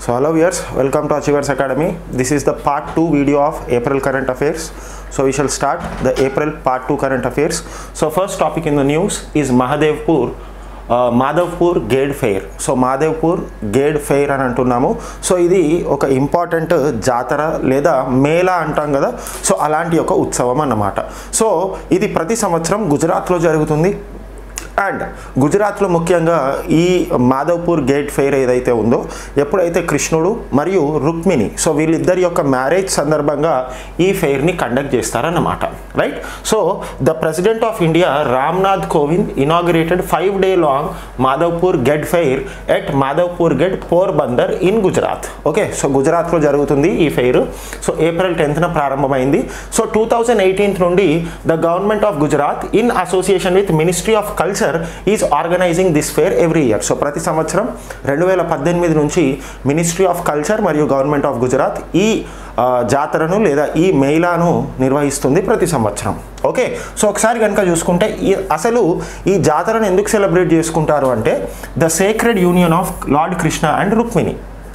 So hello viewers, welcome to Achievers Academy. This is the part 2 video of April current affairs. So we shall start the April part 2 current affairs. So first topic in the news is Mahadevpur uh, Madhavpur Ghed fair so Madhavpur Ghed fair అని అంటున్నాము so ఇది ఒక important జాతర లేదా మేళా అంటాం కదా so అలాంటి ఒక ఉత్సవం అన్నమాట సో ఇది ప్రతి సంవత్సరం గుజరాత్లో జరుగుతుంది అండ్ గుజరాత్లో ముఖ్యంగా ఈ మాధవ్పూర్ గేట్ ఫెయిర్ ఏదైతే ఉందో ఎప్పుడైతే కృష్ణుడు మరియు రుక్మిణి సో వీళ్ళిద్దరి యొక్క మ్యారేజ్ సందర్భంగా ఈ ఫెయిర్ని కండక్ట్ చేస్తారన్నమాట right so the president of India Ramnath Kovind inaugurated five day long Madhavpur Ghed fair at Madhavpur Ghed Porbandar in Gujarat okay so గుజరాత్లో జరుగుతుంది ఈ ఫెయిర్ సో ఏప్రిల్ టెన్త్న ప్రారంభమైంది సో టూ థౌజండ్ ఎయిటీన్త్ నుండి the government of Gujarat in association with ministry of culture is organising this fair every year so ప్రతి సంవత్సరం రెండు వేల పద్దెనిమిది నుంచి మినిస్ట్రీ ఆఫ్ కల్చర్ మరియు గవర్నమెంట్ ఆఫ్ గుజరాత్ ఈ ఆ, జాతరను లేదా ఈ మేళాను నిర్వహిస్తుంది ప్రతి సంవత్సరం ఓకే సో ఒకసారి కనుక చూసుకుంటే ఈ అసలు ఈ జాతరను ఎందుకు సెలబ్రేట్ చేసుకుంటారు అంటే the sacred union of lord Krishna and Rukmini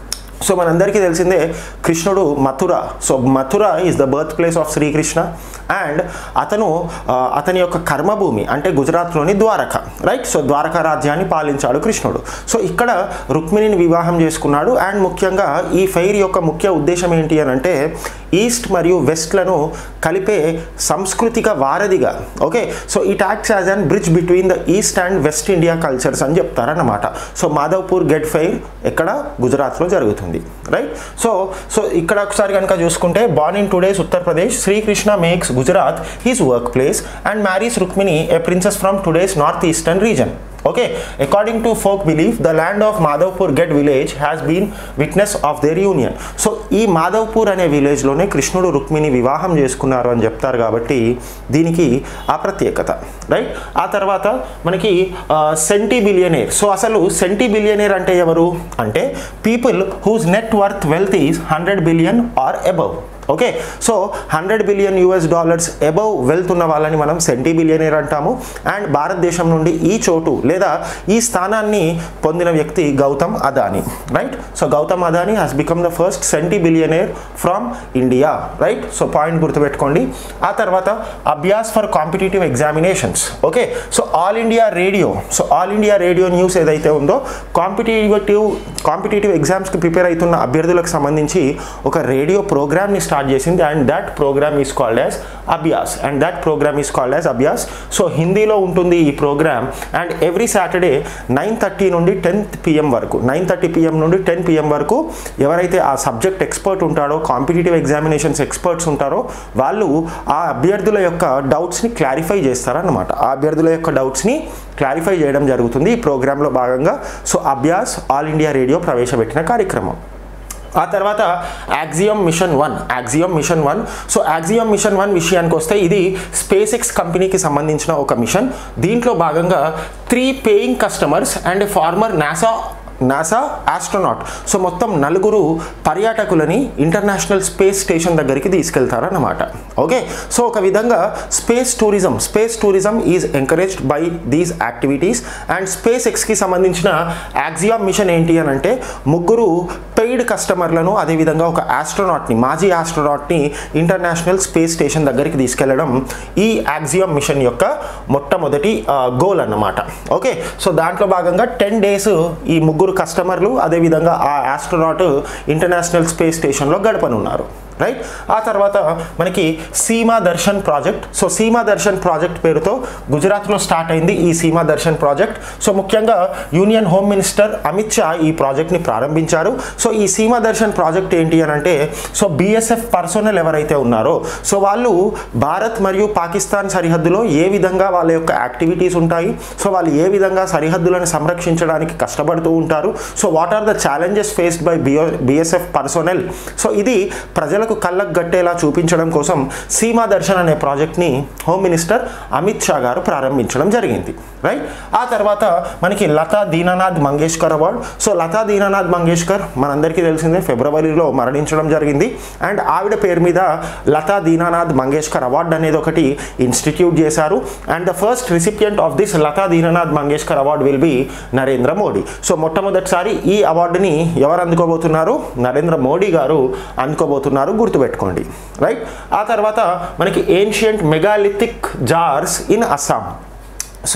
so మనందరికీ తెలిసిందే కృష్ణుడు Mathura so Mathura is the birth place of Shri Krishna and అతను ఆ, అతని యొక్క కర్మభూమి అంటే గుజరాత్లోని ద్వారక రైట్ సో ద్వారకా రాజ్యాన్ని పాలించాడు కృష్ణుడు సో ఇక్కడ రుక్మిణిని వివాహం చేసుకున్నాడు అండ్ ముఖ్యంగా ఈ ఫెయిర్ యొక్క ముఖ్య ఉద్దేశం ఏంటి అని అంటే ఈస్ట్ మరియు వెస్ట్లను కలిపే సాంస్కృతిక వారధిగా okay so it acts as an bridge between the east and west India cultures అని చెప్తారన్నమాట సో మాధవ్పూర్ గెట్ ఫెయిర్ ఎక్కడ గుజరాత్లో జరుగుతుంది రైట్ సో సో ఇక్కడ ఒకసారి కనుక చూసుకుంటే born in today's Uttar Pradesh Shri Krishna makes Gujarat his work place and marries Rukmini a princess from today's north eastern region okay according to folk belief the land of Madhavpur Ghed village has been witness of their union so ఈ మాధవ్పూర్ అనే విలేజ్లోనే కృష్ణుడు రుక్మిణి వివాహం చేసుకున్నారు అని చెప్తారు కాబట్టి దీనికి ఆ ప్రత్యేకత రైట్ ఆ తర్వాత మనకి సెంటీ బిలియనేర్ సో అసలు సెంటీ బిలియనేర్ అంటే ఎవరు అంటే people whose net worth wealth is hundred billion or above okay so hundred billion US dollars above wealth ఉన్న వాళ్ళని మనం సెంటీ బిలియనేర్ అంటాము అండ్ భారతదేశం నుండి ఈ చోటు లేదా ఈ స్థానాన్ని పొందిన వ్యక్తి Gautam Adani right so Gautam Adani has become the first centi billionaire from India right so point గుర్తుపెట్టుకోండి ఆ తర్వాత Abhyas for competitive examinations okay so All India Radio so All India Radio news ఏదైతే ఉందో కాంపిటేటివ్ కాంపిటేటివ్ ఎగ్జామ్స్కి ప్రిపేర్ అవుతున్న అభ్యర్థులకు సంబంధించి ఒక రేడియో ప్రోగ్రామ్ని స్టార్ట్ చేసింది and that programme is called as Abhyas and that programme is called as Abhyas so హిందీలో ఉంటుంది ఈ programme and every Saturday nine thirty నుండి టెన్ పిఎం వరకు నైన్ థర్టీ పిఎం నుండి టెన్ పిఎం వరకు ఎవరైతే ఆ సబ్జెక్ట్ ఎక్స్పర్ట్ ఉంటాడో కాంపిటేటివ్ ఎగ్జామినేషన్స్ ఎక్స్పర్ట్స్ ఉంటారో వాళ్ళు ఆ అభ్యర్థుల యొక్క డౌట్స్ని క్లారిఫై చేస్తారన్నమాట ఆ అభ్యర్థుల యొక్క డౌట్స్ని క్లారిఫై చేయడం జరుగుతుంది ఈ ప్రోగ్రాంలో భాగంగా so Abhyas All India Radio ప్రవేశపెట్టిన కార్యక్రమం ఆ తర్వాత Axiom mission one Axiom mission one so Axiom mission one విషయానికి వస్తే ఇది స్పేస్ ఎక్స్ కంపెనీకి సంబంధించిన ఒక మిషన్ దీంట్లో భాగంగా three paying customers and former NASA NASA astronaut so మొత్తం నలుగురు పర్యాటకులని ఇంటర్నేషనల్ స్పేస్ స్టేషన్ దగ్గరికి తీసుకెళ్తారన్నమాట ఓకే సో ఒక విధంగా space tourism space tourism is encouraged by these activities and space ఎక్స్కి సంబంధించిన యాక్సియా మిషన్ ఏంటి అని అంటే ముగ్గురు పెయిడ్ కస్టమర్లను అదేవిధంగా ఒక ఆస్ట్రోనాట్ని మాజీ ఆస్ట్రోనాట్ని ఇంటర్నేషనల్ స్పేస్ స్టేషన్ దగ్గరికి తీసుకెళ్లడం ఈ యాక్సియం మిషన్ యొక్క మొట్టమొదటి గోల్ అన్నమాట ఓకే సో దాంట్లో భాగంగా టెన్ డేస్ ఈ ముగ్గురు కస్టమర్లు అదేవిధంగా ఆ ఆస్ట్రోనాట్ ఇంటర్నేషనల్ స్పేస్ స్టేషన్లో గడపనున్నారు రైట్ ఆ తర్వాత మనకి Seema Darshan project so Seema Darshan project పేరుతో గుజరాత్లో స్టార్ట్ అయింది ఈ సీమా దర్శన్ ప్రాజెక్ట్ సో ముఖ్యంగా union home minister Amit Shah ఈ ప్రాజెక్ట్ని ప్రారంభించారు సో ఈ సీమా దర్శన్ ప్రాజెక్ట్ ఏంటి అని అంటే సో బీఎస్ఎఫ్ పర్సనల్ ఎవరైతే ఉన్నారో సో వాళ్ళు భారత్ మరియు పాకిస్తాన్ సరిహద్దులో ఏ విధంగా వాళ్ళ యొక్క యాక్టివిటీస్ ఉంటాయి సో వాళ్ళు ఏ విధంగా సరిహద్దులను సంరక్షించడానికి కష్టపడుతూ ఉంటారు so what are the challenges faced by BO BSF personnel so ఇది ప్రజల ప్రజలకు కళ్ళకు గట్టేలా చూపించడం కోసం సీమా దర్శన్ అనే ప్రాజెక్ట్ని హోమ్ మినిస్టర్ అమిత్ షా గారు ప్రారంభించడం జరిగింది రైట్ ఆ తర్వాత మనకి లతా దీనానాథ్ మంగేష్కర్ అవార్డ్ సో లతా దీనానాథ్ మంగేష్కర్ మనందరికీ తెలిసిందే ఫిబ్రవరిలో మరణించడం జరిగింది అండ్ ఆవిడ పేరు మీద లతా దీనానాథ్ మంగేష్కర్ అవార్డ్ అనేది ఒకటి ఇన్స్టిట్యూట్ చేశారు and the first recipient of this Lata Dinanath Mangeshkar award will be Narendra Modi so మొట్టమొదటిసారి ఈ అవార్డుని ఎవరు అందుకోబోతున్నారు నరేంద్ర మోడీ గారు అందుకోబోతున్నారు గుర్తుపెట్టుకోండి రైట్ ఆ తర్వాత మనకి ancient megalithic jars in Assam so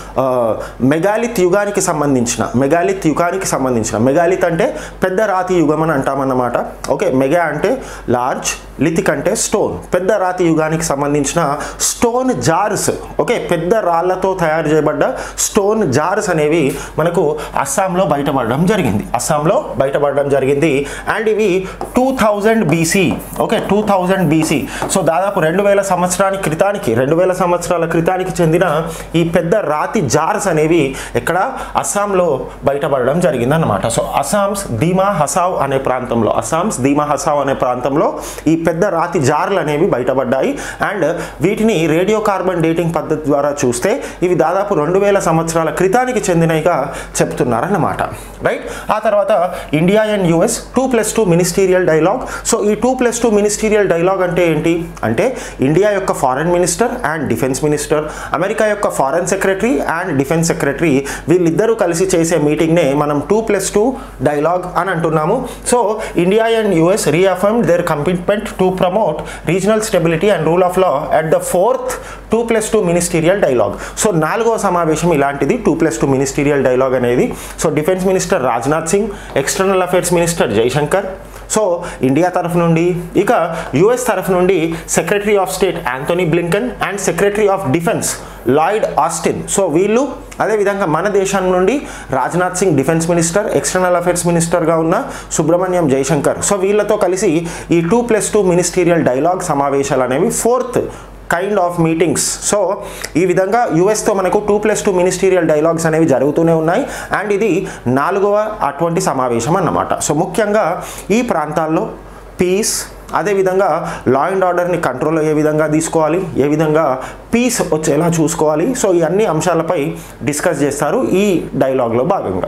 megalith యుగానికి సంబంధించిన మెగాలిత్ యుగానికి సంబంధించిన మెగాలిత్ అంటే పెద్ద రాతి యుగం అని అంటామన్నమాట ఓకే మెగా అంటే లార్జ్ లిథిక్ అంటే స్టోన్ పెద్ద రాతి యుగానికి సంబంధించిన స్టోన్ జార్స్ ఓకే పెద్ద రాళ్లతో తయారు చేయబడ్డ స్టోన్ జార్స్ అనేవి మనకు అస్సాంలో బయటపడడం జరిగింది అస్సాంలో బయటపడడం జరిగింది అండ్ ఇవి two thousand BC okay two thousand BC so దాదాపు రెండు వేల సంవత్సరానికి క్రితానికి రెండు వేల సంవత్సరాల క్రితానికి చెందిన ఈ పెద్ద రాతి జార్స్ అనేవి ఇక్కడ అస్సాంలో బయటపడడం జరిగిందన్నమాట సో అస్సాంస్ ధీమా హసావ్ అనే ప్రాంతంలో అస్సాంస్ ధీమా హసావ్ అనే ప్రాంతంలో ఈ పెద్ద రాతి జార్లు అనేవి బయటపడ్డాయి అండ్ వీటిని రేడియో కార్బన్ డేటింగ్ పద్ధతి ద్వారా చూస్తే ఇవి దాదాపు రెండు వేల సంవత్సరాల క్రితానికి చెందినవిగా చెప్తున్నారన్నమాట రైట్ ఆ తర్వాత India and US two plus two ministerial dialogue so ఈ two plus two ministerial dialogue అంటే ఏంటి అంటే ఇండియా యొక్క foreign minister and defence minister America యొక్క foreign secretary and defence secretary వీళ్ళిద్దరూ కలిసి చేసే మీటింగ్నే మనం టూ ప్లస్ టూ డైలాగ్ అని అంటున్నాము so India and US reaffirm their commitment to promote regional stability and rule of law at the fourth two plus two ministerial dialogue so నాలుగవ సమావేశం ఇలాంటిది two plus two ministerial dialogue అనేది so defence minister Rajnath Singh external affairs minister Jaishankar so India తరఫు నుండి ఇక US తరఫు నుండి secretary of state Antony Blinken and secretary of defence Lloyd Austin so వీళ్ళు అదేవిధంగా మన దేశం నుండి Rajnath Singh defence minister external affairs మినిస్టర్గా ఉన్న సుబ్రహ్మణ్యం జైశంకర్ సో వీళ్ళతో కలిసి ఈ two plus two ministerial dialogue సమావేశాలు అనేవి fourth kind of meetings so ఈ విధంగా యుఎస్తో మనకు two plus two ministerial dialogues అనేవి జరుగుతూనే ఉన్నాయి అండ్ ఇది నాలుగవ అటువంటి సమావేశం అన్నమాట సో ముఖ్యంగా ఈ ప్రాంతాల్లో పీస్ అదేవిధంగా లా అండ్ ఆర్డర్ని కంట్రోల్ ఏ విధంగా తీసుకోవాలి ఏ విధంగా పీస్ వచ్చేలా చూసుకోవాలి సో ఈ అన్ని అంశాలపై డిస్కస్ చేస్తారు ఈ డైలాగ్లో భాగంగా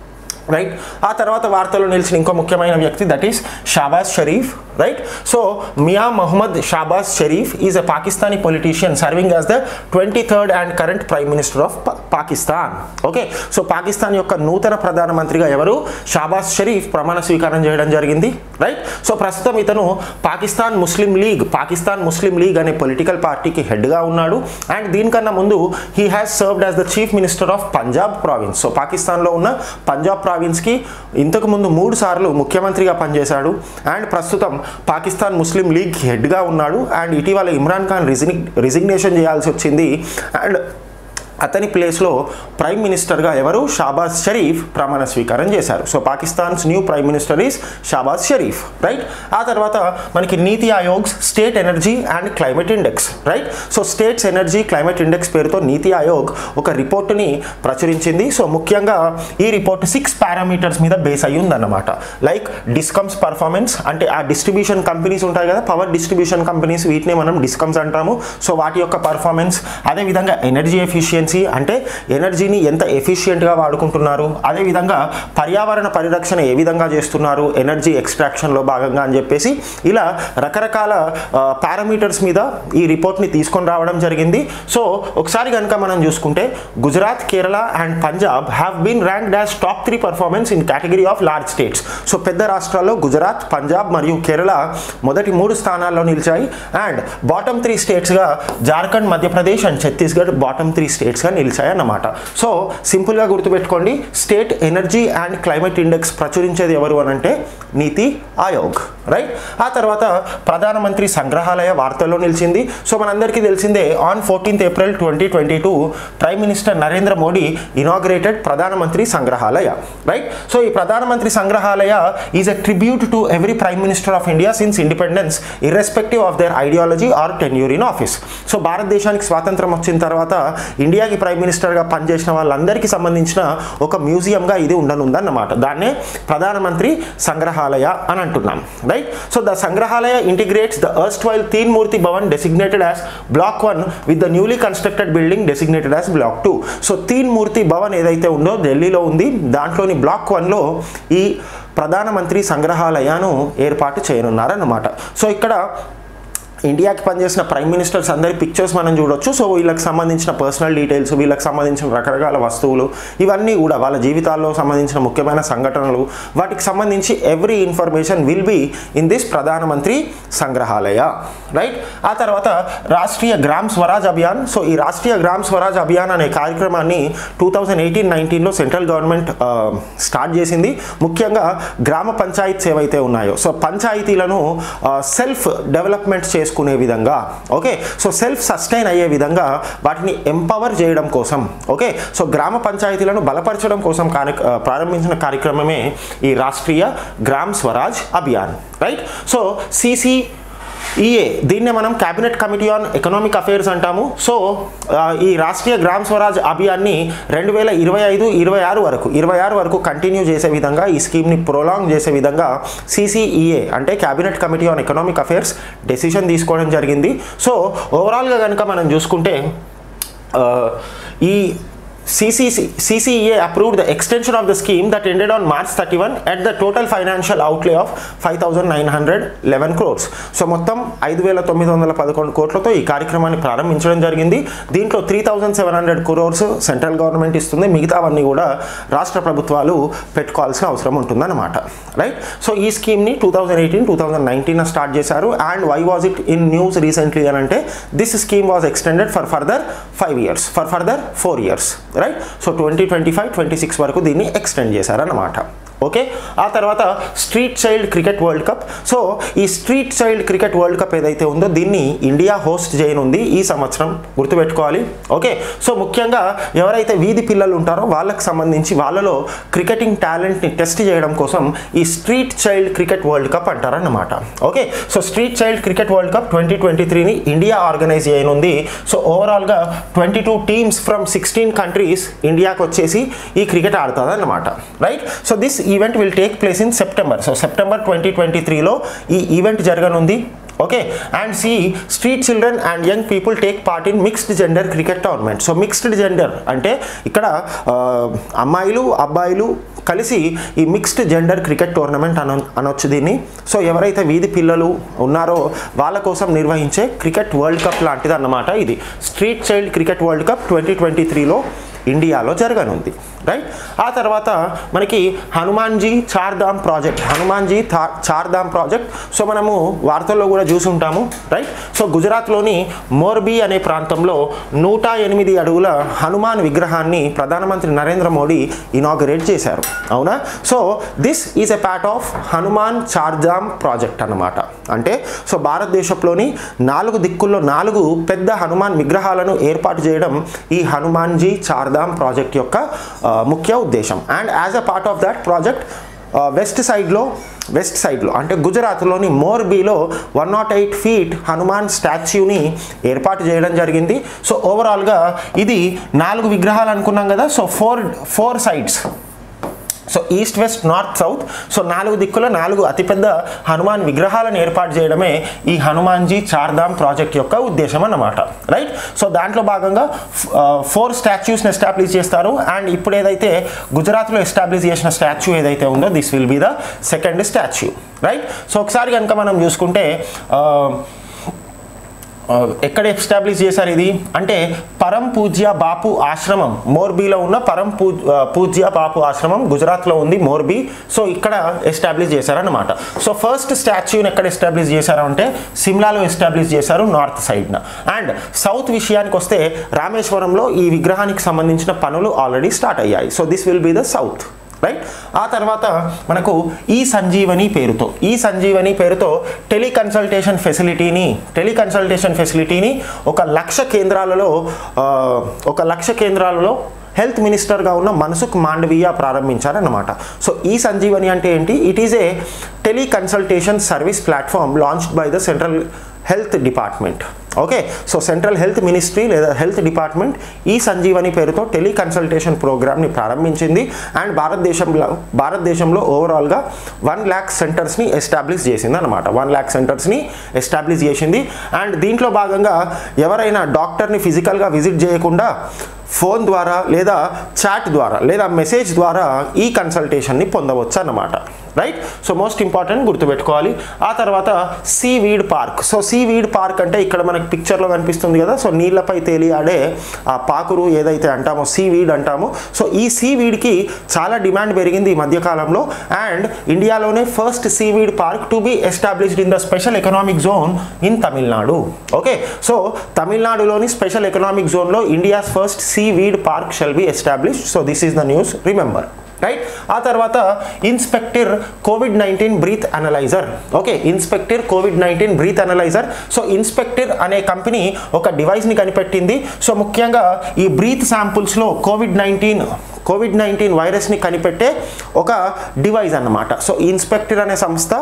రైట్ ఆ తర్వాత వార్తల్లో నిలిచిన ఇంకో ముఖ్యమైన వ్యక్తి that is Shahbaz Sharif right so Mian Muhammad Shahbaz Sharif is a Pakistani politician serving as the twenty third and current prime minister of Pakistan okay so Pakistan యొక్క నూతన ప్రధానమంత్రిగా ఎవరు షాబాజ్ షరీఫ్ ప్రమాణ స్వీకారం చేయడం జరిగింది రైట్ సో ప్రస్తుతం ఇతను పాకిస్తాన్ ముస్లిం లీగ్ పాకిస్తాన్ ముస్లిం లీగ్ అనే పొలిటికల్ పార్టీకి హెడ్గా ఉన్నాడు అండ్ దీనికన్నా ముందు he has served as the chief minister of Punjab province so పాకిస్తాన్లో ఉన్న పంజాబ్ ప్రావిన్స్కి ఇంతకు ముందు మూడు సార్లు ముఖ్యమంత్రిగా పనిచేశాడు అండ్ ప్రస్తుతం పాకిస్తాన్ ముస్లిం లీగ్ హెడ్గా ఉన్నాడు అండ్ ఇటీవల ఇమ్రాన్ ఖాన్ రిజిగ్ రిజిగ్నేషన్ చేయాల్సి వచ్చింది అండ్ అతని ప్లేస్లో ప్రైమ్ మినిస్టర్గా ఎవరు షాబాజ్ షరీఫ్ ప్రమాణ స్వీకారం చేశారు so Pakistan's new prime minister is Shahbaz Sharif right ఆ తర్వాత మనకి NITI Aayog's state energy and climate index right so states energy climate index పేరుతో నీతి ఆయోగ్ ఒక రిపోర్టుని ప్రచురించింది సో ముఖ్యంగా ఈ రిపోర్ట్ సిక్స్ పారామీటర్స్ మీద బేస్ అయ్యి ఉందన్నమాట లైక్ డిస్కమ్స్ పర్ఫార్మెన్స్ అంటే ఆ డిస్ట్రిబ్యూషన్ కంపెనీస్ ఉంటాయి కదా పవర్ డిస్ట్రిబ్యూషన్ కంపెనీస్ వీటిని మనం డిస్కమ్స్ అంటాము సో వాటి యొక్క పర్ఫార్మెన్స్ అదేవిధంగా ఎనర్జీ ఎఫిషియన్సీ అంటే ఎనర్జీని ఎంత ఎఫిషియెంట్గా వాడుకుంటున్నారు అదేవిధంగా పర్యావరణ పరిరక్షణ ఏ విధంగా చేస్తున్నారు ఎనర్జీ ఎక్స్ట్రాక్షన్లో భాగంగా అని చెప్పేసి ఇలా రకరకాల పారామీటర్స్ మీద ఈ రిపోర్ట్ని తీసుకొని రావడం జరిగింది సో ఒకసారి కనుక మనం చూసుకుంటే Gujarat Kerala and Punjab have been ranked as top three performance in category of large states so పెద్ద రాష్ట్రాల్లో గుజరాత్ పంజాబ్ మరియు కేరళ మొదటి మూడు స్థానాల్లో నిలిచాయి అండ్ బాటమ్ త్రీ స్టేట్స్గా Jharkhand Madhya Pradesh and Chhattisgarh bottom three స్టేట్స్గా నిలిచాయి అన్నమాట సో సింపుల్గా గుర్తుపెట్టుకోండి state energy and climate index ప్రచురించేది ఎవరు అని అంటే నీతి ఆయోగ్ రైట్ ఆ తర్వాత ప్రధానమంత్రి సంగ్రహాలయ వార్తల్లో నిలిచింది సో మనందరికీ తెలిసిందే on fourteenth April twenty twenty two prime minister Narendra Modi inaugurated Pradhanmantri Sangrahalaya right so ఈ Pradhanmantri Sangrahalaya is a tribute to every prime minister of India since independence irrespective of their ideology or tenure in office so భారతదేశానికి స్వాతంత్రం వచ్చిన తర్వాత India ఇండియాకి prime మినిస్టర్గా పనిచేసిన వాళ్ళందరికీ సంబంధించిన ఒక మ్యూజియంగా ఇది ఉండనుందన్నమాట దాన్నే ప్రధానమంత్రి సంగ్రహాలయ అని అంటున్నాం right so the Sangrahalaya integrates the erstwhile Teen Murti Bhavan designated as block one with the newly constructed building designated as block two so Teen Murti Bhavan ఏదైతే ఉందో ఢిల్లీలో ఉంది దాంట్లోని బ్లాక్ వన్లో ఈ ప్రధానమంత్రి సంగ్రహాలయాను ఏర్పాటు చేయనున్నారన్నమాట సో ఇక్కడ ఇండియాకి పనిచేసిన ప్రైమ్ మినిస్టర్స్ అందరి పిక్చర్స్ మనం చూడొచ్చు సో వీళ్ళకి సంబంధించిన పర్సనల్ డీటెయిల్స్ వీళ్ళకి సంబంధించిన రకరకాల వస్తువులు ఇవన్నీ కూడా వాళ్ళ జీవితాల్లో సంబంధించిన ముఖ్యమైన సంఘటనలు వాటికి సంబంధించి every information will be in this Pradhanmantri Sangrahalaya right ఆ తర్వాత రాష్ట్రీయ గ్రామ్ స్వరాజ్ అభియాన్ సో ఈ రాష్ట్రీయ గ్రామ్ స్వరాజ్ అభియాన్ అనే కార్యక్రమాన్ని టూ థౌజండ్ ఎయిటీన్ నైన్టీన్లో సెంట్రల్ గవర్నమెంట్ స్టార్ట్ చేసింది ముఖ్యంగా గ్రామ పంచాయత్ ఏవైతే ఉన్నాయో సో పంచాయతీలను సెల్ఫ్ డెవలప్మెంట్ చేసుకునే విధంగా ఓకే సో సెల్ఫ్ సస్టైన్ అయ్యే విధంగా వాటిని ఎంపవర్ చేయడం కోసం ఓకే సో గ్రామ పంచాయతీలను బలపరచడం కోసం కార్య ప్రారంభించిన కార్యక్రమమే ఈ Rashtriya Gram Swaraj Abhiyan right so CC EA దీన్నే మనం cabinet committee on economic affairs అంటాము సో ఆ, ఈ రాష్ట్రీయ గ్రామ్ స్వరాజ్ అభియాన్ని రెండు వేల ఇరవై ఐదు ఇరవై ఆరు వరకు ఇరవై ఆరు వరకు కంటిన్యూ చేసే విధంగా ఈ స్కీమ్ని ప్రొలాంగ్ చేసే విధంగా సిసిఈఏ అంటే cabinet committee on economic affairs decision తీసుకోవడం జరిగింది సో ఓవరాల్గా కనుక మనం చూసుకుంటే ఆ, ఈ CCC, CCEA approved the extension of the scheme that ended on March 31 at the total financial outlay of 5,911 crores. So మొత్తం ఐదు వేల తొమ్మిది వందల పదకొండు కోట్లతో ఈ కార్యక్రమాన్ని ప్రారంభించడం జరిగింది దీంట్లో three thousand seven hundred crores central government ఇస్తుంది మిగతావన్నీ కూడా రాష్ట్ర ప్రభుత్వాలు పెట్టుకోవాల్సిన అవసరం ఉంటుందన్నమాట రైట్ సో ఈ స్కీమ్ని two thousand eighteen two thousand nineteen start చేశారు and why was it in news recently అని అంటే this scheme was extended for further five years for further four years right so twenty twenty five twenty six వరకు దీన్ని extend చేశారన్నమాట okay ఆ తర్వాత street child cricket world cup so ఈ street child cricket world cup ఏదైతే ఉందో దీన్ని India host చేయనుంది ఈ సంవత్సరం గుర్తుపెట్టుకోవాలి ఓకే సో ముఖ్యంగా ఎవరైతే వీధి పిల్లలు ఉంటారో వాళ్ళకి సంబంధించి వాళ్ళలో క్రికెటింగ్ టాలెంట్ని టెస్ట్ చేయడం కోసం ఈ street child cricket world cup అంటారన్నమాట okay so street child cricket world cup twenty twenty త్రీని ఇండియా ఆర్గనైజ్ చేయనుంది సో ఓవరాల్గా twenty two teams from sixteen countries ఇండియాకి వచ్చేసి ఈ క్రికెట్ ఆడుతుంది అన్నమాట right so this event will take place in September so September twenty twenty త్రీలో ఈ ఈవెంట్ జరగనుంది okay and see street children and young people take part in mixed gender cricket tournament so mixed gender అంటే ఇక్కడ ఆ, అమ్మాయిలు అబ్బాయిలు కలిసి ఈ మిక్స్డ్ జెండర్ క్రికెట్ టోర్నమెంట్ అన అనొచ్చు దీన్ని సో ఎవరైతే వీధి పిల్లలు ఉన్నారో వాళ్ళ కోసం నిర్వహించే క్రికెట్ వరల్డ్ కప్ లాంటిది అన్నమాట ఇది street child cricket world cup twenty twenty త్రీలో ఇండియాలో జరగనుంది రైట్ ఆ తర్వాత మనకి హనుమాన్జీ చార్ధామ్ ప్రాజెక్ట్ హనుమాన్జీ థా చార్ధామ్ ప్రాజెక్ట్ సో మనము వార్తల్లో కూడా చూసుంటాము రైట్ సో గుజరాత్లోని మోర్బీ అనే ప్రాంతంలో నూట ఎనిమిది అడుగుల హనుమాన్ విగ్రహాన్ని ప్రధానమంత్రి నరేంద్ర మోడీ ఇనాగరేట్ చేశారు అవునా so this is a part of Hanuman Chardham project అన్నమాట అంటే సో భారతదేశంలోని నాలుగు దిక్కుల్లో నాలుగు పెద్ద హనుమాన్ విగ్రహాలను ఏర్పాటు చేయడం ఈ హనుమాన్జీ చార్ధామ్ ప్రాజెక్ట్ యొక్క ఆ, ముఖ్య ఉద్దేశం and as a part of that project west సైడ్లో వెస్ట్ సైడ్లో అంటే గుజరాత్లోని మోర్బీలో one not eight feet Hanuman స్టాచ్యూని ఏర్పాటు చేయడం జరిగింది సో ఓవరాల్గా ఇది నాలుగు విగ్రహాలు అనుకున్నాం కదా so four four sides so east west north south so నాలుగు దిక్కుల నాలుగు అతిపెద్ద హనుమాన్ విగ్రహాలను ఏర్పాటు చేయడమే ఈ హనుమాన్జీ చార్ధామ్ ప్రాజెక్ట్ యొక్క ఉద్దేశం అన్నమాట రైట్ సో దాంట్లో భాగంగా ఫోర్ స్టాచ్యూస్ని ఎస్టాబ్లిష్ చేస్తారు అండ్ ఇప్పుడు ఏదైతే గుజరాత్లో ఎస్టాబ్లిష్ చేసిన స్టాచ్యూ ఏదైతే ఉందో this will be the second statue right so ఒకసారి కనుక మనం చూసుకుంటే ఆ, ఆ, ఎక్కడ ఎస్టాబ్లిష్ చేశారు ఇది అంటే పరం పూజ్య బాపు ఆశ్రమం మోర్బీలో ఉన్న పరం పూ ఆ, పూజ్య బాపు ఆశ్రమం గుజరాత్లో ఉంది మోర్బీ సో ఇక్కడ ఎస్టాబ్లిష్ చేశారన్నమాట సో ఫస్ట్ స్టాచ్యూని ఎక్కడ ఎస్టాబ్లిష్ చేశారు అంటే సిమ్లాలో ఎస్టాబ్లిష్ చేశారు నార్త్ సైడ్న అండ్ సౌత్ విషయానికి వస్తే రామేశ్వరంలో ఈ విగ్రహానికి సంబంధించిన పనులు ఆల్రెడీ స్టార్ట్ అయ్యాయి so this will be the south right ఆ తర్వాత మనకు ఈ సంజీవని పేరుతో ఈ సంజీవని పేరుతో టెలికన్సల్టేషన్ ఫెసిలిటీని టెలికన్సల్టేషన్ ఫెసిలిటీని ఒక లక్ష కేంద్రాలలో ఆ, ఒక లక్ష కేంద్రాలలో హెల్త్ మినిస్టర్గా ఉన్న మన్సుఖ్ మాండవీయ ప్రారంభించారన్నమాట సో ఈ సంజీవని అంటే ఏంటి it is a teleconsultation service platform launched by the central health department okay so central health ministry లేదా హెల్త్ డిపార్ట్మెంట్ ఈ సంజీవని పేరుతో టెలికన్సల్టేషన్ ప్రోగ్రామ్ని ప్రారంభించింది అండ్ భారతదేశంలో భారతదేశంలో ఓవరాల్గా వన్ ల్యాక్ సెంటర్స్ని ఎస్టాబ్లిష్ చేసింది అనమాట వన్ ల్యాక్ సెంటర్స్ని ఎస్టాబ్లిష్ చేసింది అండ్ దీంట్లో భాగంగా ఎవరైనా డాక్టర్ని ఫిజికల్గా విజిట్ చేయకుండా ఫోన్ ద్వారా లేదా చాట్ ద్వారా లేదా మెసేజ్ ద్వారా ఈ కన్సల్టేషన్ని పొందవచ్చు అన్నమాట రైట్ సో మోస్ట్ ఇంపార్టెంట్ గుర్తుపెట్టుకోవాలి ఆ తర్వాత seaweed park so seaweed park అంటే ఇక్కడ మనకి పిక్చర్లో కనిపిస్తుంది కదా సో నీళ్ళపై తేలియాడే ఆ పాకురు ఏదైతే అంటామో సీ వీడ్ అంటామో సో ఈ సీ వీడ్కి చాలా డిమాండ్ పెరిగింది ఈ మధ్యకాలంలో అండ్ ఇండియాలోనే first seaweed park to be established in the special economic zone in Tamil Nadu okay so తమిళనాడులోని స్పెషల్ ఎకనామిక్ జోన్లో India's first seaweed park shall be established so this is the news remember right ఆ తర్వాత InspectIR COVID nineteen breath analyser okay InspectIR COVID nineteen breath analyser so InspectIR అనే company ఒక డివైస్ని కనిపెట్టింది so ముఖ్యంగా ఈ breath శాంపుల్స్లో COVID nineteen COVID nineteen వైరస్ని కనిపెట్టే ఒక డివైస్ అన్నమాట సో ఇన్స్పెక్టర్ అనే సంస్థ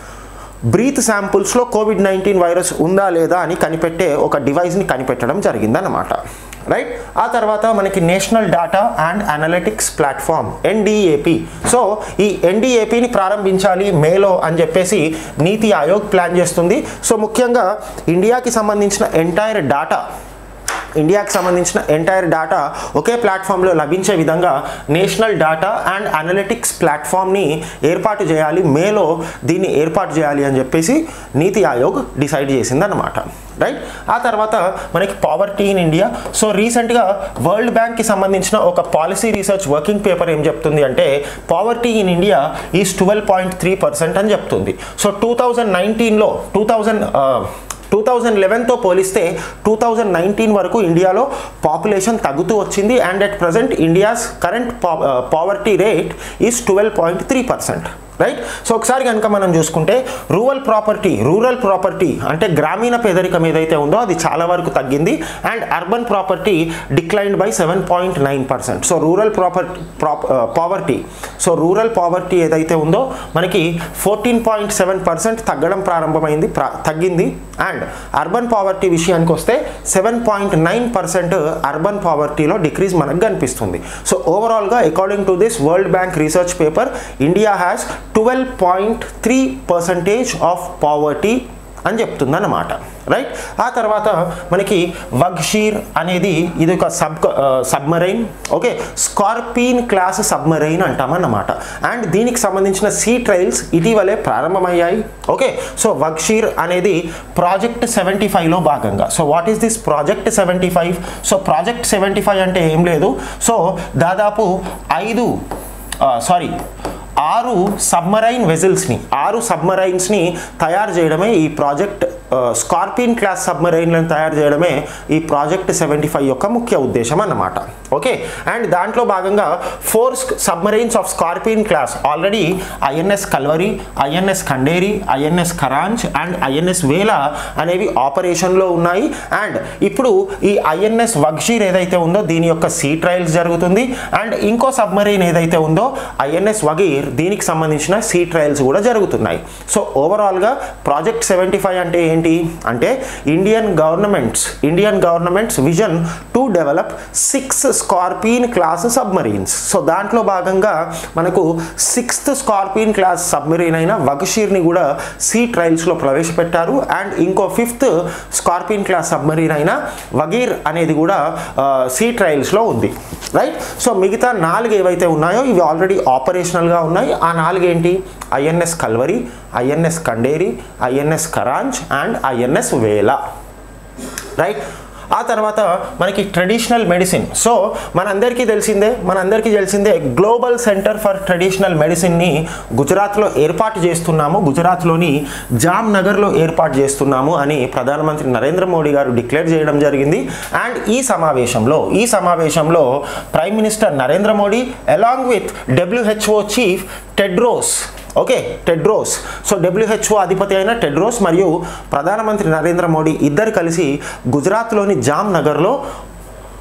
బ్రీత్ శాంపుల్స్లో కోవిడ్ నైన్టీన్ వైరస్ ఉందా లేదా అని కనిపెట్టే ఒక డివైస్ని కనిపెట్టడం జరిగిందన్నమాట రైట్ ఆ తర్వాత మనకి national data and analytics platform NDAP so ఈ ఎన్డిఏపిని ప్రారంభించాలి మేలో అని చెప్పేసి నీతి ఆయోగ్ ప్లాన్ చేస్తుంది సో ముఖ్యంగా ఇండియాకి సంబంధించిన ఎంటైర్ డేటా ఇండియాకి సంబంధించిన ఎంటైర్ డేటా ఒకే ప్లాట్ఫామ్లో లభించే విధంగా నేషనల్ డేటా అండ్ అనలిటిక్స్ ప్లాట్ఫామ్ని ఏర్పాటు చేయాలి మేలో దీన్ని ఏర్పాటు చేయాలి అని చెప్పేసి నీతి ఆయోగ్ డిసైడ్ చేసిందన్నమాట రైట్ ఆ తర్వాత మనకి పావర్టీ ఇన్ ఇండియా సో రీసెంట్గా వరల్డ్ బ్యాంక్కి సంబంధించిన ఒక పాలసీ రీసెర్చ్ వర్కింగ్ పేపర్ ఏం చెప్తుంది అంటే poverty in India is twelve point three percent అని చెప్తుంది సో టూ థౌజండ్ నైన్టీన్లో టూ థౌజండ్ టూ థౌజండ్ లెవెన్తో పోలిస్తే టూ థౌజండ్ నైన్టీన్ వరకు ఇండియాలో పాపులేషన్ తగ్గుతూ వచ్చింది and at present India's current poverty rate is twelve point three percent right so ఒకసారి కనుక మనం చూసుకుంటే రూరల్ ప్రాపర్టీ రూరల్ ప్రాపర్టీ అంటే గ్రామీణ పేదరికం ఏదైతే ఉందో అది చాలా వరకు తగ్గింది and urban property declined by seven point nine percent so rural property poverty so rural poverty ఏదైతే ఉందో మనకి ఫోర్టీన్ పాయింట్ సెవెన్ పర్సెంట్ తగ్గడం ప్రారంభమైంది ప్రా తగ్గింది అండ్ అర్బన్ పావర్టీ విషయానికి వస్తే seven point nine percent urban పావర్టీలో డిక్రీజ్ మనకు కనిపిస్తుంది సో ఓవరాల్గా according to this world bank research paper India has twelve point three percentage of poverty అని చెప్తుందన్నమాట రైట్ ఆ తర్వాత మనకి వగ్షీర్ అనేది ఇది ఒక sub submarine okay Scorpene class submarine అంటామన్నమాట అండ్ దీనికి సంబంధించిన సీ ట్రయల్స్ ఇటీవలే ప్రారంభమయ్యాయి ఓకే సో వగ్షీర్ అనేది ప్రాజెక్ట్ సెవెంటీ ఫైవ్లో భాగంగా so what is this project seventy five so project seventy five అంటే ఏం లేదు సో దాదాపు ఐదు సారీ ఆరు సబ్మరైన్ వెజిల్స్ని ఆరు సబ్మరైన్స్ని తయారు చేయడమే ఈ ప్రాజెక్ట్ స్కార్పియన్ క్లాస్ సబ్మరైన్లను తయారు చేయడమే ఈ ప్రాజెక్ట్ సెవెంటీ ఫైవ్ యొక్క ముఖ్య ఉద్దేశం అన్నమాట ఓకే అండ్ దాంట్లో భాగంగా four submarines of Scorpene class already INS Kalvari INS Khanderi INS Karanj and INS Vela అనేవి ఆపరేషన్లో ఉన్నాయి అండ్ ఇప్పుడు ఈ ఐఎన్ఎస్ వగ్షీర్ ఏదైతే ఉందో దీని యొక్క సీ ట్రయల్స్ జరుగుతుంది అండ్ ఇంకో సబ్మరైన్ ఏదైతే ఉందో ఐఎన్ఎస్ వగీర్ దీనికి సంబంధించిన సీ ట్రయల్స్ కూడా జరుగుతున్నాయి సో ఓవరాల్గా ప్రాజెక్ట్ సెవెంటీ ఫైవ్ అంటే ఏంటి అంటే Indian government's Indian government's vision to develop six Scorpene class submarines so దాంట్లో భాగంగా మనకు సిక్స్త్ స్కార్పియన్ క్లాస్ సబ్మరీన్ అయిన వగషీర్ని కూడా సీ ట్రయల్స్లో ప్రవేశపెట్టారు అండ్ ఇంకో ఫిఫ్త్ స్కార్పియన్ క్లాస్ సబ్మరీన్ అయిన వగీర్ అనేది కూడా సీ ట్రయల్స్లో ఉంది రైట్ సో మిగతా నాలుగు ఏవైతే ఉన్నాయో ఇవి ఆల్రెడీ ఆపరేషనల్గా ఉన్నాయి ఆ నాలుగు ఏంటి INS Kalvari INS Khanderi INS Karanj and INS Vela right ఆ తర్వాత మనకి ట్రెడిషనల్ మెడిసిన్ సో మనందరికీ తెలిసిందే మనందరికీ తెలిసిందే గ్లోబల్ సెంటర్ ఫర్ ట్రెడిషనల్ మెడిసిన్ని గుజరాత్లో ఏర్పాటు చేస్తున్నాము గుజరాత్లోని జామ్ నగర్లో ఏర్పాటు చేస్తున్నాము అని ప్రధానమంత్రి నరేంద్ర మోడీ గారు డిక్లేర్ చేయడం జరిగింది అండ్ ఈ సమావేశంలో ఈ సమావేశంలో prime minister Narendra Modi along with WHO chief Tedros okay Tedros so WHO అధిపతి అయిన టెడ్రోస్ మరియు ప్రధానమంత్రి నరేంద్ర మోడీ ఇద్దరు కలిసి గుజరాత్లోని జామ్ నగర్లో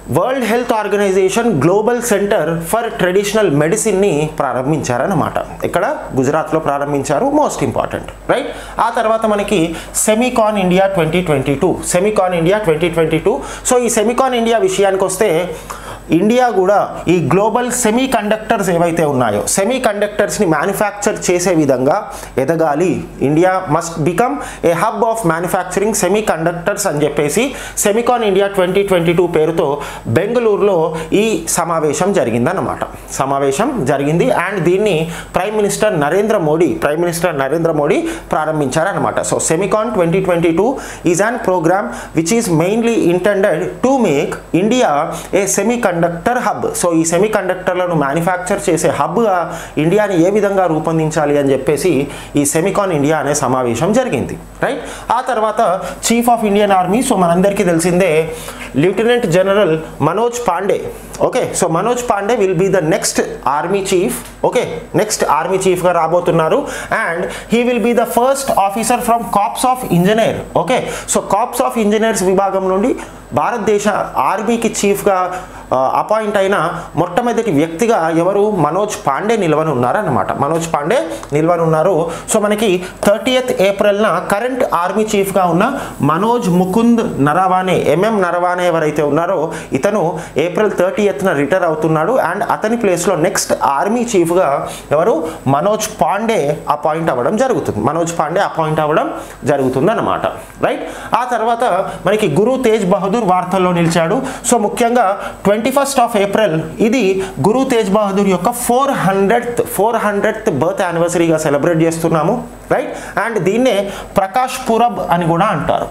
World Health Organization global centre for traditional మెడిసిన్ని ప్రారంభించారన్నమాట ఇక్కడ గుజరాత్లో ప్రారంభించారు మోస్ట్ ఇంపార్టెంట్ రైట్ ఆ తర్వాత మనకి SemiCon India twenty twenty two SemiCon India twenty twenty two so ఈ సెమికాన్ ఇండియా విషయానికి వస్తే ఇండియా కూడా ఈ గ్లోబల్ సెమీ కండక్టర్స్ ఏవైతే ఉన్నాయో సెమీ కండక్టర్స్ని మ్యానుఫ్యాక్చర్ చేసే విధంగా ఎదగాలి India must become a hub of manufacturing semiconductors అని చెప్పేసి SemiCon India twenty twenty two పేరుతో బెంగళూరులో ఈ సమావేశం జరిగిందన్నమాట సమావేశం జరిగింది అండ్ దీన్ని prime minister Narendra Modi prime minister Narendra Modi ప్రారంభించారనమాట so SemiCon twenty twenty two is an program which is mainly intended to make India a semiconductor hub so ఈ సెమీ కండక్టర్లను మ్యానుఫ్యాక్చర్ చేసే హబ్గా ఇండియాని ఏ విధంగా రూపొందించాలి అని చెప్పేసి ఈ సెమికాన్ ఇండియా అనే సమావేశం జరిగింది రైట్ ఆ తర్వాత chief of Indian army so మనందరికీ తెలిసిందే lieutenant general Manoj Pande okay so Manoj Pande will be the next army chief okay next army చీఫ్గా రాబోతున్నారు and he will be the first officer from corps of engineer okay so corps of engineers విభాగం నుండి భారతదేశ ఆర్మీకి చీఫ్గా appoint అయిన మొట్టమొదటి వ్యక్తిగా ఎవరు మనోజ్ పాండే నిలవనున్నారన్నమాట మనోజ్ పాండే నిలవనున్నారు సో మనకి థర్టీయత్ ఏప్రిల్న కరెంట్ ఆర్మీ చీఫ్గా ఉన్న మనోజ్ ముకుంద్ నరవానే ఎంఎం నరవానే ఎవరైతే ఉన్నారో ఇతను ఏప్రిల్ థర్టీయత్న రిటైర్ అవుతున్నాడు అండ్ అతని ప్లేస్లో నెక్స్ట్ ఆర్మీ చీఫ్గా ఎవరు మనోజ్ పాండే అపాయింట్ అవ్వడం జరుగుతుంది మనోజ్ పాండే అపాయింట్ అవ్వడం జరుగుతుంది అన్నమాట రైట్ ఆ తర్వాత మనకి గురు తేజ్ బహదూర్ వార్తల్లో నిలిచాడు సో ముఖ్యంగా ట్వంటీ ఫస్ట్ ఆఫ్ ఏప్రిల్ ఇది గురు తేజ్ బహదూర్ యొక్క four hundredth four hundredth birth యానివర్సరీగా సెలబ్రేట్ చేస్తున్నాము రైట్ అండ్ దీన్నే ప్రకాష్ పురబ్ అని కూడా అంటారు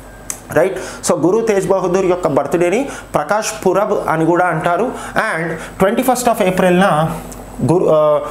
రైట్ సో గురు తేజ్ బహదూర్ యొక్క బర్త్డేని ప్రకాష్ పురబ్ అని కూడా అంటారు అండ్ ట్వంటీ ఫస్ట్ ఆఫ్ ఏప్రిల్న Guru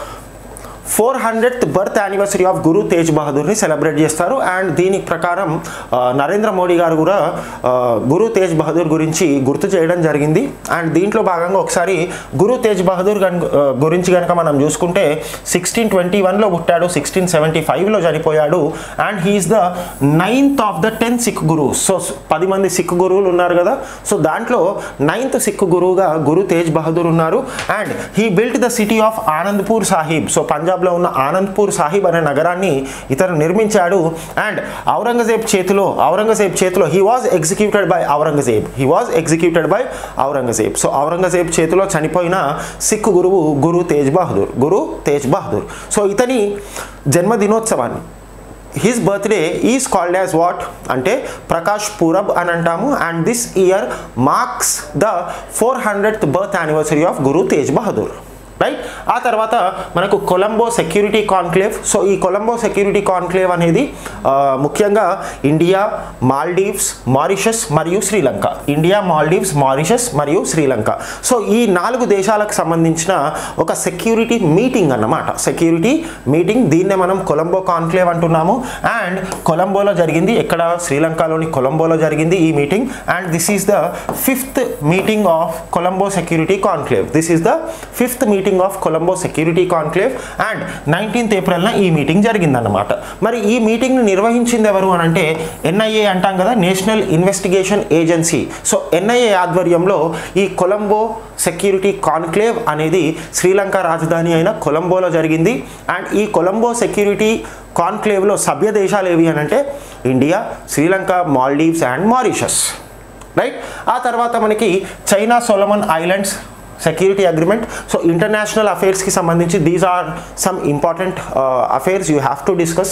four hundredth birth anniversary of Guru Tegh బహదూర్ని సెలబ్రేట్ చేస్తారు అండ్ దీని ప్రకారం ఆ, నరేంద్ర మోడీ గారు కూడా ఆ, గురు తేజ్ బహదూర్ గురించి గుర్తు చేయడం జరిగింది అండ్ దీంట్లో భాగంగా ఒకసారి గురు తేజ్ బహదూర్ గన్ ఆ, గురించి కనుక మనం చూసుకుంటే సిక్స్టీన్ ట్వంటీ వన్లో పుట్టాడు సిక్స్టీన్ సెవెంటీ ఫైవ్లో చనిపోయాడు and he is the ninth of the ten Sikh Guru so పది మంది సిక్ గురువులు ఉన్నారు కదా సో దాంట్లో నైన్త్ సిక్ గురువుగా గురు తేజ్ బహదూర్ ఉన్నారు and he built the city of Anandpur Sahib so పంజాబ్లో ఉన్న ఆనంద్పూర్ సాహిబ్ అనే నగరాన్ని ఇతను నిర్మించాడు అండ్ ఔరంగజేబ్ చేతిలో ఔరంగజేబ్ చేతిలో he was executed by Aurangzeb he was executed by Aurangzeb so Aurangzeb చేతిలో చనిపోయిన సిక్ గురువు గురు తేజ్ బహదూర్ గురు తేజ్ బహదూర్ సో ఇతని జన్మదినోత్సవాన్ని his birthday is called as what అంటే ప్రకాష్ పూరబ్ అని అంటాము and this year marks the four hundred birth anniversary of Guru Tegh Bahadur right ఆ తర్వాత మనకు కొలంబో సెక్యూరిటీ కాన్క్లేవ్ సో ఈ కొలంబో సెక్యూరిటీ కాన్క్లేవ్ అనేది ఆ, ముఖ్యంగా ఇండియా మాల్డీవ్స్ మారిషస్ మరియు శ్రీలంక ఇండియా మాల్డీవ్స్ మారిషస్ మరియు శ్రీలంక సో ఈ నాలుగు దేశాలకు సంబంధించిన ఒక సెక్యూరిటీ మీటింగ్ అన్నమాట సెక్యూరిటీ మీటింగ్ దీన్నే మనం కొలంబో కాన్క్లేవ్ అంటున్నాము అండ్ కొలంబోలో జరిగింది ఎక్కడ శ్రీలంకలోని కొలంబోలో జరిగింది ఈ meeting and this is the fifth meeting of Colombo security conclave this is the fifth meeting of Colombo security conclave and nineteenth ఏప్రిల్న ఈ మీటింగ్ జరిగిందన్నమాట మరి ఈ మీటింగ్ని నిర్వహించింది ఎవరు అని అంటే ఎన్ఐఏ అంటాం కదా national investigation agency so NIA ఆధ్వర్యంలో ఈ కొలంబో సెక్యూరిటీ కాన్క్లేవ్ అనేది శ్రీలంక రాజధాని అయిన కొలంబోలో జరిగింది అండ్ ఈ కొలంబో సెక్యూరిటీ కాన్క్లేవ్లో సభ్య దేశాలు ఏవి అని అంటే India Sri Lanka Maldives and Mauritius right ఆ తర్వాత మనకి China Solomon Islands security agreement so international అఫైర్స్కి సంబంధించి these are some important affairs you have to discuss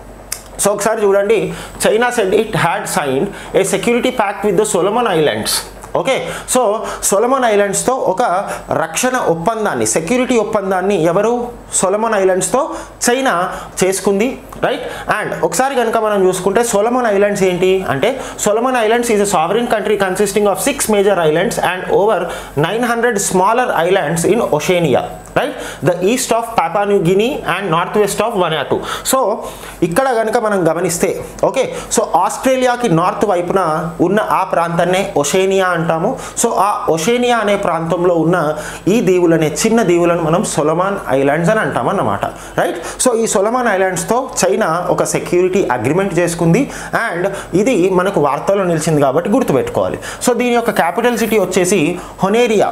so ఒకసారి చూడండి China said it had signed a security pact with the Solomon Islands okay so Solomon ఐలాండ్స్తో ఒక రక్షణ ఒప్పందాన్ని security ఒప్పందాన్ని ఎవరు సొలమన్ ఐలాండ్స్తో చైనా చేసుకుంది రైట్ అండ్ ఒకసారి కనుక మనం చూసుకుంటే సొలమన్ ఐలాండ్స్ ఏంటి అంటే Solomon Islands is a sovereign country consisting of six major islands and over nine hundred smaller islands in Oceania right the east of Papua New Guinea and north west of Vanuatu so ఇక్కడ కనుక మనం గమనిస్తే okay so ఆస్ట్రేలియాకి north వైపున ఉన్న ఆ ప్రాంతాన్నే ఒషేనియా అంటారు ఏమంటాము so ఆ ఒషేనియా అనే ప్రాంతంలో ఉన్న ఈ దీవులనే చిన్న దీవులను మనం సొలమాన్ ఐలాండ్స్ అని అంటాం అన్నమాట రైట్ సో ఈ సొలమాన్ ఐలాండ్స్తో చైనా ఒక సెక్యూరిటీ అగ్రిమెంట్ చేసుకుంది అండ్ ఇది మనకు వార్తల్లో నిలిచింది కాబట్టి గుర్తుపెట్టుకోవాలి సో దీని యొక్క క్యాపిటల్ సిటీ వచ్చేసి Honiara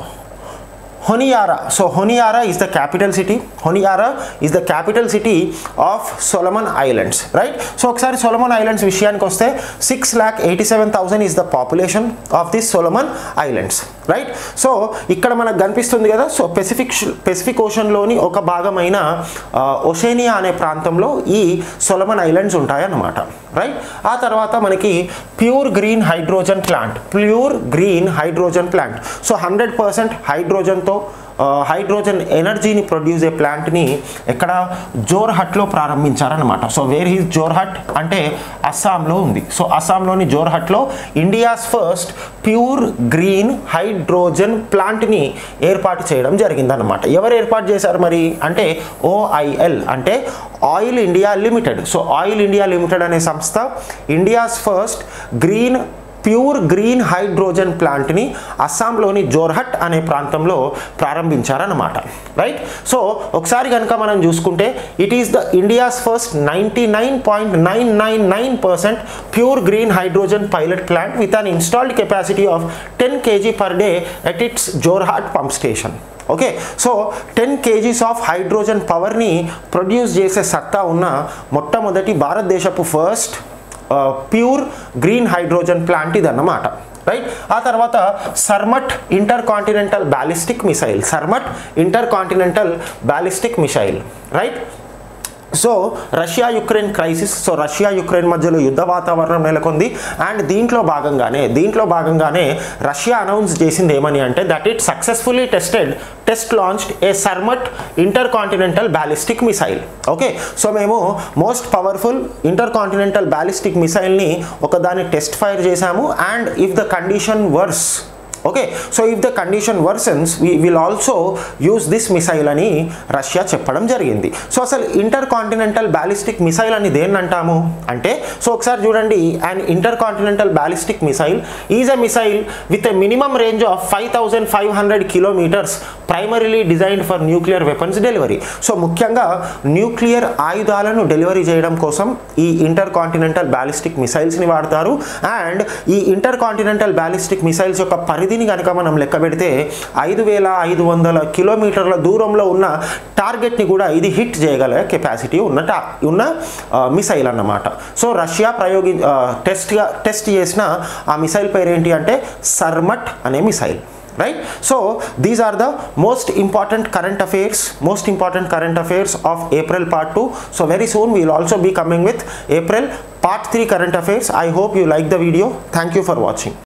Honiara so Honiara is the capital city Honiara is the capital city of Solomon Islands right so ఒకసారి సొలమన్ ఐలాండ్స్ విషయానికి వస్తే six lakh eighty seven thousand is the population of this Solomon Islands right so ఇక్కడ మనకు కనిపిస్తుంది కదా so Pacific Pacific ఓషన్లోని ఒక భాగమైన ఒషేనియా అనే ప్రాంతంలో ఈ సొలమన్ ఐలాండ్స్ ఉంటాయన్నమాట రైట్ ఆ తర్వాత మనకి pure green hydrogen plant pure green hydrogen plant so hundred percent హైడ్రోజన్తో హైడ్రోజన్ ఎనర్జీని ప్రొడ్యూస్ ఏ ప్లాంట్ని ఎక్కడ జోర్హట్లో ప్రారంభించారనమాట సో వేర్ హీస్ జోర్హట్ అంటే అస్సాంలో ఉంది సో అస్సాంలోని జోర్హట్లో India's first pure green hydrogen ప్లాంట్ని ఏర్పాటు చేయడం జరిగిందనమాట ఎవరు ఏర్పాటు చేశారు మరి అంటే ఓఐఎల్ అంటే oil India limited so oil India limited అనే సంస్థ India's first green pure green hydrogen ప్లాంట్ని అస్సాంలోని జోర్హట్ అనే ప్రాంతంలో ప్రారంభించారన్నమాట రైట్ సో ఒకసారి కనుక మనం చూసుకుంటే it is the India's first ninety nine point nine nine nine percent pure green hydrogen pilot plant with an installed capacity of ten kg per day at its Jorhat pump station okay so ten kgs of hydrogen పవర్ని produce చేసే సత్తా ఉన్న మొట్టమొదటి భారతదేశపు first pure green hydrogen plant ఇదన్నమాట right ఆ తర్వాత Sarmat intercontinental ballistic missile Sarmat intercontinental ballistic missile right so Russia Ukraine crisis so Russia Ukraine మధ్యలో యుద్ధ వాతావరణం నెలకొంది అండ్ దీంట్లో భాగంగానే దీంట్లో భాగంగానే రష్యా అనౌన్స్ చేసింది ఏమని అంటే that it successfully tested test launched a Sarmat intercontinental ballistic missile okay so మేము most powerful intercontinental ballistic మిసైల్ని ఒక దాన్ని టెస్ట్ ఫైర్ చేశాము and if the condition worse okay so if the condition worsens we will also use this missile అని Russia చెప్పడం జరిగింది so అసలు inter intercontinental ballistic missile అని దేన్ని అంటాము అంటే సో ఒకసారి చూడండి and intercontinental ballistic missile is a missile with a minimum range of five thousand five hundred kilometres primarily designed for nuclear weapons delivery so ముఖ్యంగా nuclear ఆయుధాలను delivery చేయడం కోసం ఈ ఇంటర్ కాంటినెంటల్ బ్యాలిస్టిక్ మిసైల్స్ని వాడతారు and ఈ inter intercontinental ballistic missiles యొక్క పరిధిని కనుక మనం లెక్క పెడితే ఐదు వేల ఐదు వందల కిలోమీటర్ల దూరంలో ఉన్న టార్గెట్ని కూడా ఇది హిట్ చేయగల కెపాసిటీ ఉన్న టా ఉన్న మిసైల్ అన్నమాట సో రష్యా ప్రయోగి టెస్ట్గా టెస్ట్ చేసిన ఆ మిసైల్ పేరు ఏంటి అంటే సర్మట్ అనే missile right so these are the most important current affairs most important current affairs of april part 2 so very soon we will also be coming with april part 3 current affairs i hope you like the video thank you for watching